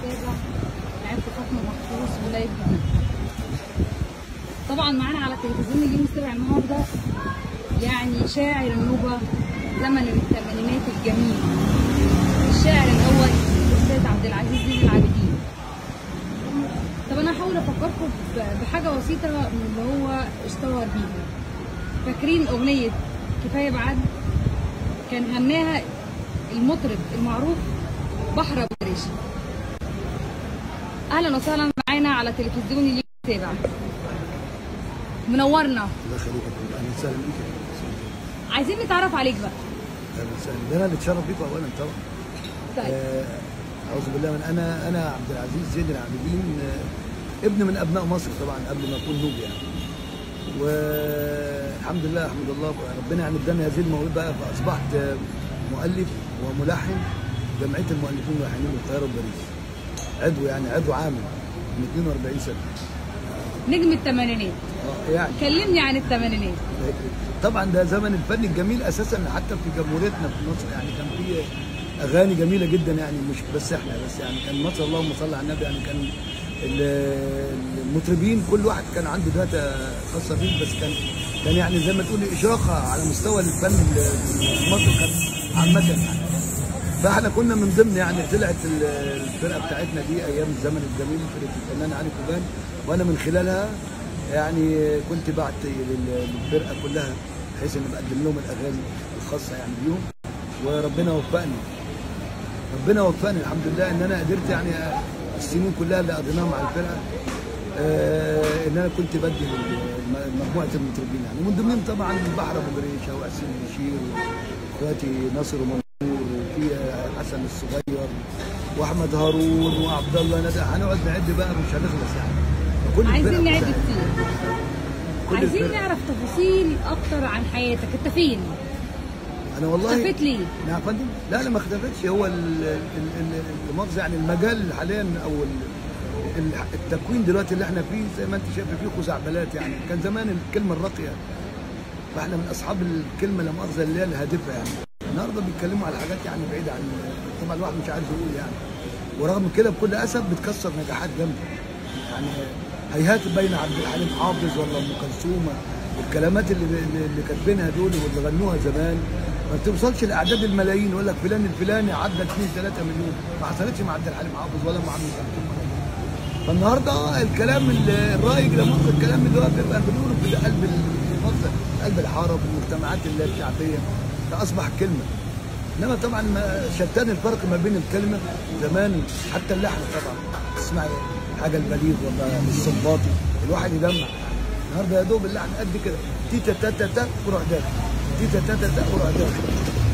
السابع لعبت فاطمه محفوظ ولاية جديد طبعا معانا على تلفزيون اليوم السابع النهارده يعني شاعر النوبه زمن الثمانينات الجميل الشاعر الاول الاستاذ عبد العزيز زين العابدين طب انا هحاول افكركم ب- بحاجه بسيطه من اللي هو اشتهر بيها فاكرين اغنيه كفايه بعد كان غناها المطرب المعروف بحر ابو ريشه اهلا وسهلا معانا على تلفزيون اليوم السابع منورنا الله يخليك اهلا وسهلا بيك عايزين نتعرف عليك بقى اهلا وسهلا ده انا اللي اتشرف بيك اولا طبعا طيب آه، اعوذ بالله من انا انا عبد العزيز زين العابدين آه، ابن من ابناء مصر طبعا قبل ما اكون نوبي يعني والحمد لله احمد الله ربنا يعني اداني هذه الموهبه فاصبحت آه، مؤلف وملحن جمعيه المؤلفين والملحنين بالقاهره وباريس عضو يعني عضو عامل من 42 سنه نجم الثمانينات آه، يعني كلمني عن الثمانينات طبعا ده زمن الفن الجميل اساسا حتى في جمهوريتنا في مصر يعني كان في اغاني جميله جدا يعني مش بس احنا بس يعني كان مصر اللهم صل على النبي يعني كان ال- المطربين كل واحد كان عنده داتا خاصه بيه بس كان كان يعني زي ما تقولي اشراقه على مستوى الفن المصري كان عامه يعني فاحنا كنا من ضمن يعني طلعت ال- الفرقه بتاعتنا دي ايام الزمن الجميل فرقه الفنان علي كوبان وانا من خلالها يعني كنت بعت لل- للفرقه كلها بحيث اني بقدم لهم الاغاني الخاصه يعني بيهم وربنا وفقني ربنا وفقني الحمد لله ان انا قدرت يعني السنين كلها اللي قضيناها مع الفرقه آه ان انا كنت بدي لل- مجموعه المطربين يعني ومن ضمنهم طبعا البحر ابو جريشه وحسين بشير واخواتي ناصر ومنصور وفي حسن الصغير واحمد هارون وعبد الله ندى هنقعد نعد بقى مش هنخلص يعني كل عايزين الفرق نعد بتاعتنا. كتير كل عايزين الفرق. نعرف تفاصيل اكتر عن حياتك انت فين انا والله اختفيت ليه نعم يا فندم لا لا ما اختفتش هو ال- ال- ال- المؤاخذه يعني المجال حاليا او ال- ال- التكوين دلوقتي اللي احنا فيه زي ما انت شايف فيه خزعبلات يعني كان زمان الكلمه الراقيه فاحنا من اصحاب الكلمه لا مؤاخذه اللي هي الهادفه يعني النهارده بيتكلموا على حاجات يعني بعيده عن طبعا الواحد مش عايز يقول يعني ورغم كده بكل اسف بتكسر نجاحات جامده يعني هيهات بين عبد الحليم حافظ ولا ام كلثوم والكلمات اللي اللي كاتبينها دول واللي غنوها زمان ما بتوصلش لاعداد الملايين يقول لك فلان الفلاني عدى 2 3 مليون ما حصلتش مع عبد الحليم حافظ ولا مع ام كلثوم ولا غيره. فالنهارده الكلام ال- الرايج لما الكلام اللي هو بيبقى بنقوله في قلب المنطقه قلب الحاره في المجتمعات اللي هي الشعبيه ده اصبح كلمه انما طبعا ما شتان الفرق ما بين الكلمه زمان حتى اللحن طبعا تسمع حاجه البليغ ولا الصباطي الواحد يجمع النهارده يا دوب اللحن قد كده تيتا تاتا تا وروح داخل تيتا تاتا تا وروح داخل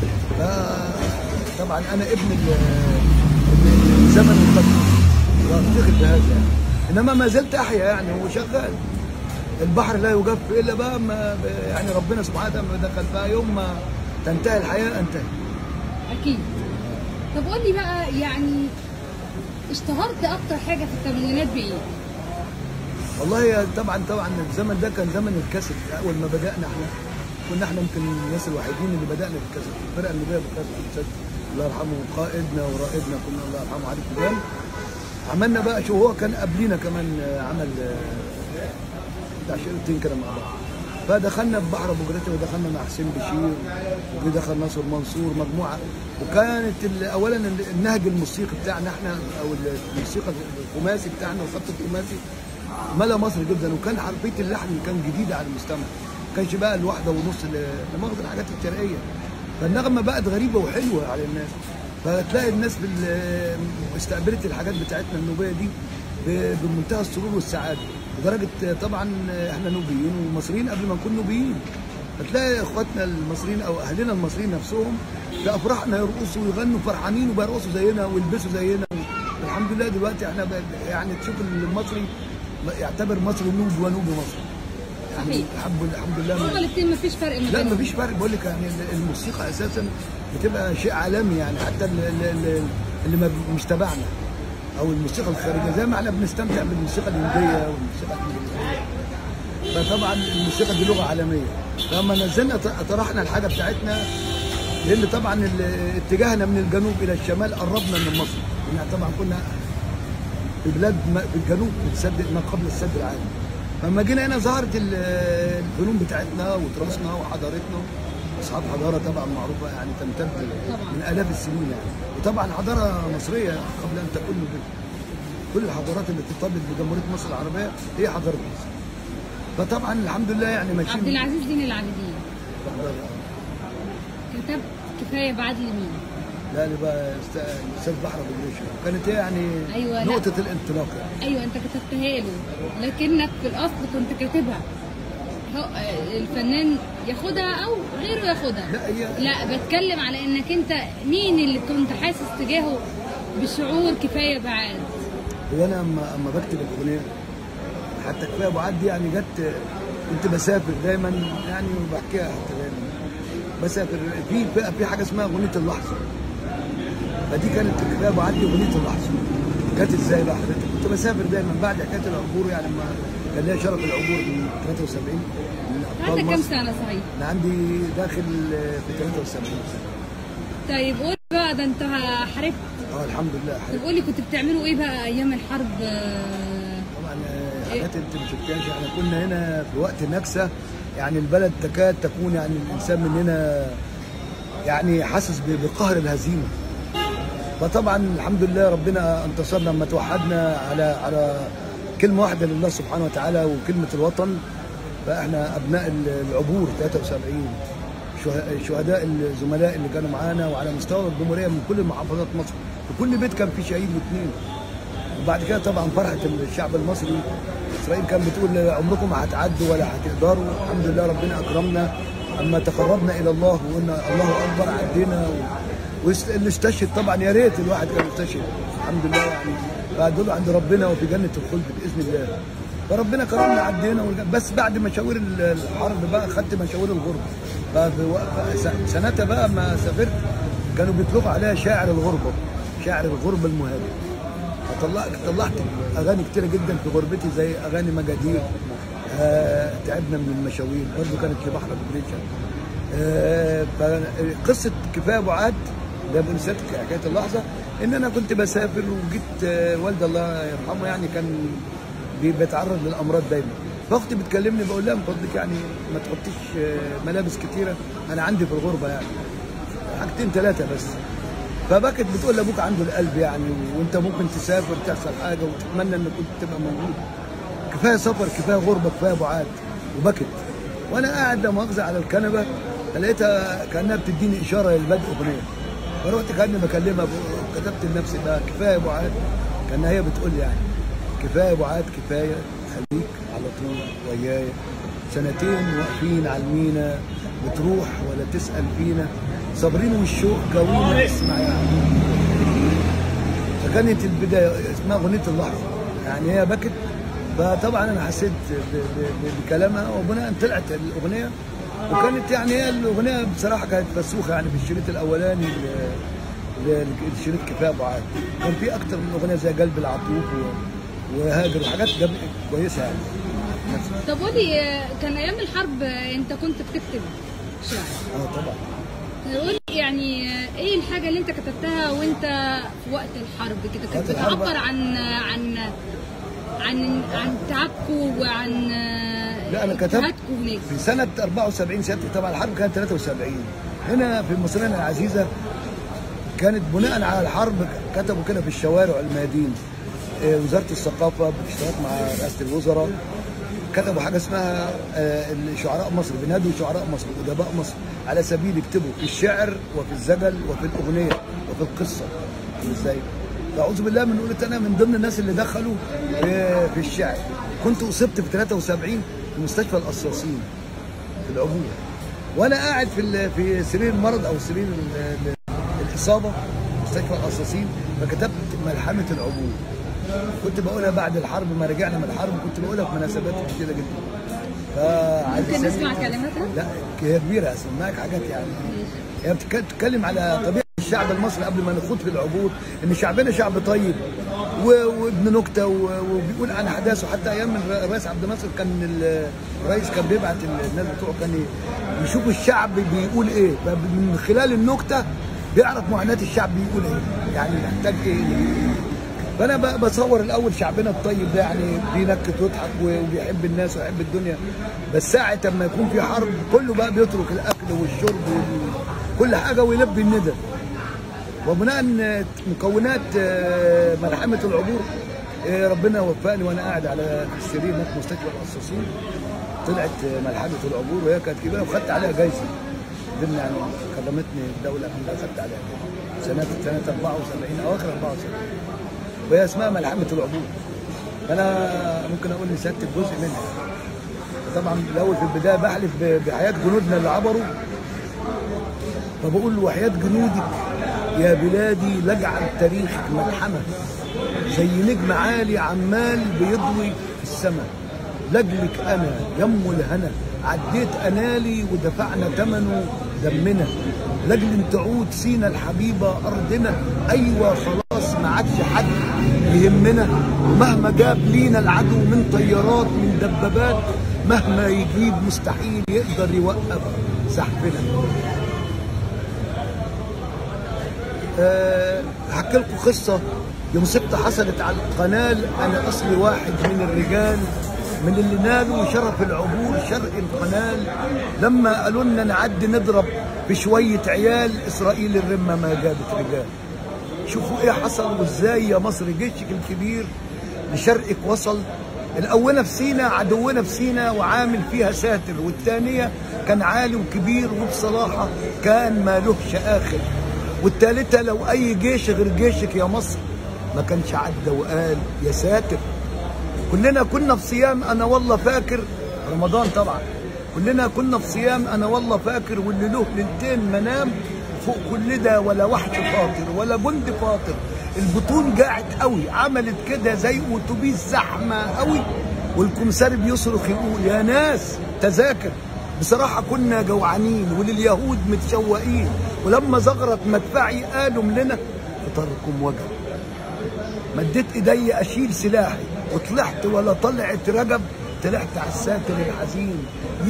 فطبعا انا ابن ال- ال- الزمن القديم وافتخر بهذا يعني انما ما زلت احيا يعني وشغال البحر لا يجف الا بقى ما يعني ربنا سبحانه وتعالى ما دخل بقى يوم ما تنتهي الحياه انتهت اكيد طب قول لي بقى يعني اشتهرت اكتر حاجه في الثمانينات بايه والله يا- طبعا طبعا الزمن ده كان زمن الكاسيت اول ما بدانا احنا كنا احنا يمكن الناس الوحيدين اللي بدانا بالكاسيت الفرقه اللي بدات بالكاسيت الاستاذ الله يرحمه قائدنا ورائدنا كنا الله يرحمه علي كوبان عملنا بقى شو هو كان قبلينا كمان آه، عمل آه، بتاع شريطين كده مع بعض فدخلنا في بحر ابو جريته ودخلنا مع حسين بشير ودخل ناصر منصور مجموعه وكانت ال- اولا ال- النهج الموسيقي بتاعنا احنا او الموسيقى الخماسي بتاعنا الخط الخماسي ملا مصر جدا وكان حرفيه اللحن كان جديده على المستمع ما كانش بقى الواحده ونص لمؤاخذه الحاجات الشرقيه فالنغمه بقت غريبه وحلوه على الناس فتلاقي الناس بال- استقبلت الحاجات بتاعتنا النوبيه دي ب- بمنتهى السرور والسعاده لدرجه طبعا احنا نوبيين ومصريين قبل ما نكون نوبيين فتلاقي اخواتنا المصريين او اهلنا المصريين نفسهم في افراحنا يرقصوا ويغنوا فرحانين وبيرقصوا زينا ويلبسوا زينا الحمد لله دلوقتي احنا بقى- يعني تشوف المصري يعتبر مصر نوب ونوب مصر يعني صحيح. الحمد الحمد لله هما الاثنين مفيش فرق ما لا بينهم مفيش فرق بقول لك يعني الموسيقى اساسا بتبقى شيء عالمي يعني حتى اللي, اللي, اللي ما ب- مش تبعنا او الموسيقى الخارجيه زي ما احنا بنستمتع بالموسيقى الهنديه والموسيقى الانجليزيه فطبعا الموسيقى دي لغه عالميه فلما نزلنا ط- طرحنا الحاجه بتاعتنا لان طبعا ال- اتجاهنا من الجنوب الى الشمال قربنا من مصر يعني طبعا كنا في بلاد ما- في الجنوب في السد ما قبل السد العالي لما جينا هنا ظهرت ال- الفنون بتاعتنا وتراثنا وحضارتنا اصحاب حضاره طبعا معروفه يعني تمتد طبعاً. من الاف السنين يعني وطبعا حضاره مصريه قبل ان تكون ب- كل الحضارات اللي ترتبط بجمهوريه مصر العربيه هي حضاره مصر فطبعا الحمد لله يعني ماشيين عبد العزيز زين العابدين بحضارة. كتب كفايه بعدل مين لا اللي بقى است- الاستاذ بحر ابو جريشه كانت هي يعني أيوة، لا. نقطه الانطلاق يعني ايوه انت كتبتها له لكنك في الاصل كنت كاتبها هو آه، الفنان ياخدها او غيره ياخدها لا هي لا بتكلم على انك انت مين اللي كنت حاسس تجاهه بشعور كفايه بعاد هو انا اما اما بكتب الاغنيه حتى كفايه ابو عاد دي يعني جت كنت بسافر دايما يعني وبحكيها حتى دايما بسافر في في- في حاجه اسمها اغنيه اللحظه فدي كانت كفايه ابو عاد دي اغنيه اللحظه جت ازاي بقى حضرتك؟ كنت بسافر دايما بعد حكايه العبور يعني لما كان ليا شرف العبور من 73 من ابطال عندك كام مصر سنه صحيح انا عندي داخل في 73 سنه طيب قول بقى ده انت حاربت اه الحمد لله طب حقيقي. قولي كنت بتعملوا ايه بقى ايام الحرب آه، طبعا آه، حاجات انت ما شفتهاش احنا كنا هنا في وقت النكسه يعني البلد تكاد تكون يعني الانسان مننا يعني حاسس ب- بقهر الهزيمه فطبعا الحمد لله ربنا انتصرنا لما توحدنا على على كلمه واحده لله سبحانه وتعالى وكلمه الوطن فاحنا ابناء ال- العبور 73 شه- شهداء الزملاء اللي كانوا معانا وعلى مستوى الجمهوريه من كل محافظات مصر في كل بيت كان فيه شهيد واثنين وبعد كده طبعا فرحه الشعب المصري اسرائيل كانت بتقول عمركم ما هتعدوا ولا هتقدروا الحمد لله ربنا اكرمنا اما تقربنا الى الله وقلنا الله اكبر عدينا و... واللي استشهد طبعا يا ريت الواحد كان يستشهد الحمد لله يعني فدول عند ربنا وفي جنه الخلد باذن الله فربنا كرمنا عدينا ورجع- بس بعد مشاوير ال- الحرب بقى خدت مشاوير الغربه فبو- س- سنتها بقى ما سافرت كانوا بيطلقوا عليها شاعر الغربه شاعر الغربه المهاجر فطلعت طلعت اغاني كتيره جدا في غربتي زي اغاني مجادير آه تعبنا من المشاوير برضه كانت لبحر ابو جريشه آه فقصه كفايه ابو عاد ده بنسيت حكايه اللحظه ان انا كنت بسافر وجيت آه والدي الله يرحمه يعني كان بي- بيتعرض للامراض دايما فاختي بتكلمني بقول لها من فضلك يعني ما تحطيش آه، ملابس كتيره انا عندي في الغربه يعني حاجتين ثلاثه بس فبكت بتقول لابوك عنده القلب يعني وانت ممكن تسافر تحصل حاجه وتتمنى انك كنت تبقى موجود كفايه سفر كفايه غربه كفايه بعاد وبكت وانا قاعد لا مؤاخذه على الكنبه لقيتها كانها بتديني اشاره للبدء اغنيه فرحت كاني بكلمها بقول- كتبت لنفسي بقى كفايه بعاد كان هي بتقول لي يعني كفايه بعاد كفايه خليك على طول ويايا سنتين واقفين على المينا بتروح ولا تسال فينا صابرين والشوق جوينا اسمع يعني فكانت البدايه اسمها اغنيه اللحظه يعني هي بكت فطبعا انا حسيت ب- ب- ب- بكلامها وبناء طلعت الاغنيه وكانت يعني هي الاغنيه بصراحه كانت مسوخه يعني في الشريط الاولاني ل- ل- الشريط كفايه بعاد كان في اكتر من اغنيه زي قلب العطوف و- وهاجر وحاجات جم- كويسه يعني طب قولي آه، كان ايام الحرب آه، انت كنت بتكتب شعر اه طبعا قولي يعني آه، ايه الحاجه اللي انت كتبتها وانت في وقت الحرب كده كانت وقت الحرب؟ بتعبر عن عن عن عن تعبكم وعن آه، لا، أنا كتبت- اجتهادكم هناك في سنة 74 سيادتك طبعا الحرب كانت 73 هنا في مصرنا العزيزة كانت بناء على الحرب كتبوا كده في الشوارع الميادين آه، وزارة الثقافة بالاشتراك مع رئاسة الوزراء كتبوا حاجة اسمها آه، شعراء مصر بنادوا شعراء مصر أدباء مصر على سبيل يكتبوا في الشعر وفي الزجل وفي الأغنية وفي القصة فاهم ازاي؟ فأعوذ بالله من قولة أنا من ضمن الناس اللي دخلوا في- في الشعر كنت أصبت في 73 في مستشفى القصاصين في العبور وانا قاعد في ال- في سرير المرض او سرير ال- ال- الاصابه مستشفى القصاصين فكتبت ملحمه العبور كنت بقولها بعد الحرب ما رجعنا من الحرب كنت بقولها في مناسبات كتيره جدا فعايز ممكن أسألك- نسمع كلماتها؟ لا هي كبيره اسمعك حاجات يعني هي بتك- بتتكلم على طبيعه الشعب المصري قبل ما نخوض في العبور ان شعبنا شعب طيب و- وابن نكته و- وبيقول عن احداثه حتى ايام الر- الرئيس عبد الناصر كان ال- الرئيس كان بيبعت ال- الناس بتوعه كان ي- يشوف الشعب بيقول ايه فمن خلال النكته بيعرف معاناه الشعب بيقول ايه يعني محتاج ايه فانا ب- بصور الاول شعبنا الطيب ده يعني بينكت ويضحك و- وبيحب الناس ويحب الدنيا بس ساعه اما يكون في حرب كله بقى بيترك الاكل والشرب وكل حاجه ويلبي الندى وبناء مكونات آه، ملحمه العبور آه، ربنا وفقني وانا قاعد على السرير هناك في مستشفى القصاصين طلعت آه، ملحمه العبور وهي كانت كبيره وخدت عليها جايزه ضمن يعني كرمتني الدوله الحمد لله خدت عليها جايزة. سنه سنه 74 اواخر 74 وهي اسمها ملحمه العبور فانا ممكن اقول لسيادتك جزء منها طبعا الاول في البدايه بحلف ب- بحياه جنودنا اللي عبروا فبقول له وحياة جنودك يا بلادي لاجعل تاريخك ملحمة زي نجم عالي عمال بيضوي في السماء لاجلك انا يم الهنا عديت انالي ودفعنا ثمنه دمنا لاجل تعود سينا الحبيبه ارضنا ايوه خلاص ما عادش حد يهمنا ومهما جاب لينا العدو من طيارات من دبابات مهما يجيب مستحيل يقدر يوقف زحفنا أه هحكي لكم قصه يوم سبت حصلت على القناه انا اصلي واحد من الرجال من اللي نالوا شرف العبور شرق القناه لما قالوا لنا نعدي نضرب في شويه عيال اسرائيل الرمه ما جابت رجال شوفوا ايه حصل وازاي يا مصر جيشك الكبير لشرقك وصل الاولى في سينا عدونا في سينا وعامل فيها ساتر والثانيه كان عالي وكبير وبصراحه كان ما لهش اخر والثالثه لو اي جيش غير جيشك يا مصر ما كانش عدى وقال يا ساتر كلنا كنا في صيام انا والله فاكر رمضان طبعا كلنا كنا في صيام انا والله فاكر واللي له ليلتين منام فوق كل ده ولا وحش فاطر ولا جند فاطر البطون قاعد قوي عملت كده زي اتوبيس زحمه قوي والكمساري بيصرخ يقول يا ناس تذاكر بصراحة كنا جوعانين ولليهود متشوقين ولما زغرت مدفعي قالوا لنا فطركم وجب مديت ايدي اشيل سلاحي وطلعت ولا طلعت رجب طلعت على الساتر الحزين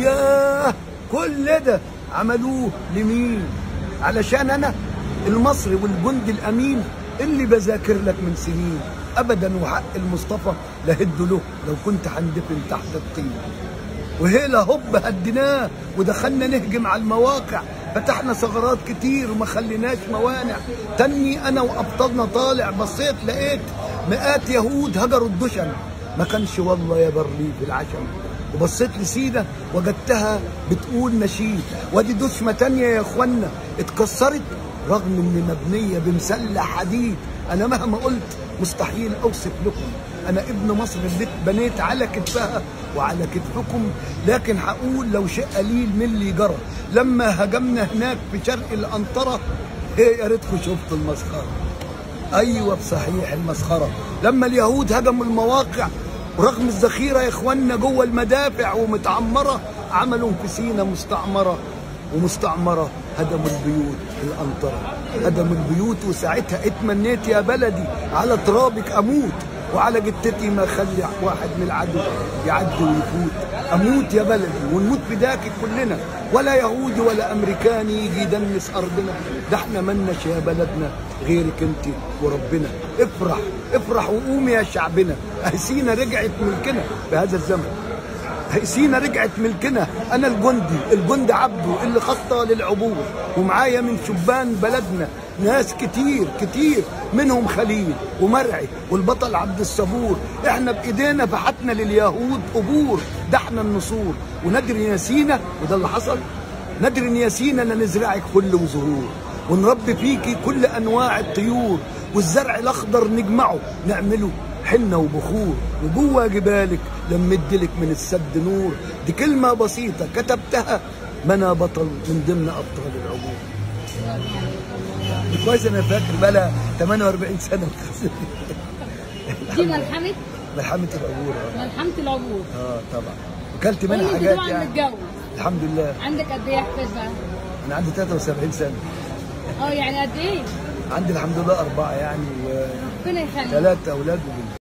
ياه كل ده عملوه لمين علشان انا المصري والجندي الامين اللي بذاكر لك من سنين ابدا وحق المصطفى لهد له لو كنت هندفن تحت الطين وهيلا هوب هديناه ودخلنا نهجم على المواقع فتحنا ثغرات كتير وما خليناش موانع تاني انا وابطالنا طالع بصيت لقيت مئات يهود هجروا الدشم ما كانش والله يا برليف العشم وبصيت لسيدة وجدتها بتقول نشيد وادي دشمة تانية يا اخوانا اتكسرت رغم ان مبنية بمسلح حديد انا مهما قلت مستحيل اوصف لكم انا ابن مصر اللي بنيت على كتفها وعلى كتفكم لكن هقول لو شيء قليل من اللي جرى لما هجمنا هناك في شرق الانطره إيه يا ريتكم شفتوا المسخره ايوه بصحيح المسخره لما اليهود هجموا المواقع ورغم الذخيره يا اخوانا جوه المدافع ومتعمره عملوا في سينا مستعمره ومستعمره هدموا البيوت الانطره هدموا البيوت وساعتها اتمنيت يا بلدي على ترابك اموت وعلى جتتي ما خلي واحد من العدو يعدي ويفوت اموت يا بلدي ونموت بداكي كلنا ولا يهودي ولا امريكاني يجي يدنس ارضنا ده احنا ملناش يا بلدنا غيرك انت وربنا افرح افرح وقومي يا شعبنا اهسينا رجعت ملكنا في هذا الزمن سينا رجعت ملكنا انا الجندي الجندي عبده اللي خطى للعبور ومعايا من شبان بلدنا ناس كتير كتير منهم خليل ومرعي والبطل عبد الصبور احنا بايدينا فتحنا لليهود قبور ده احنا النصور وندري يا سينا وده اللي حصل ندري يا سينا ان نزرعك كل وزهور ونربي فيكي كل انواع الطيور والزرع الاخضر نجمعه نعمله حنة وبخور وجوه جبالك لمدلك من السد نور دي كلمة بسيطة كتبتها ما انا بطل من ضمن ابطال العبور كويس انا فاكر بقى 48 سنة دي ملحمة ملحمة العبور اه ملحمة العبور اه طبعا وكلت قولي منها انت حاجات طبعا يعني متجوز الحمد لله عندك قد ايه يا حفاظ بقى؟ انا عندي 73 سنة اه يعني قد ايه؟ عندي الحمد لله أربعة يعني ربنا يخليك وثلاثة أولاد وبنت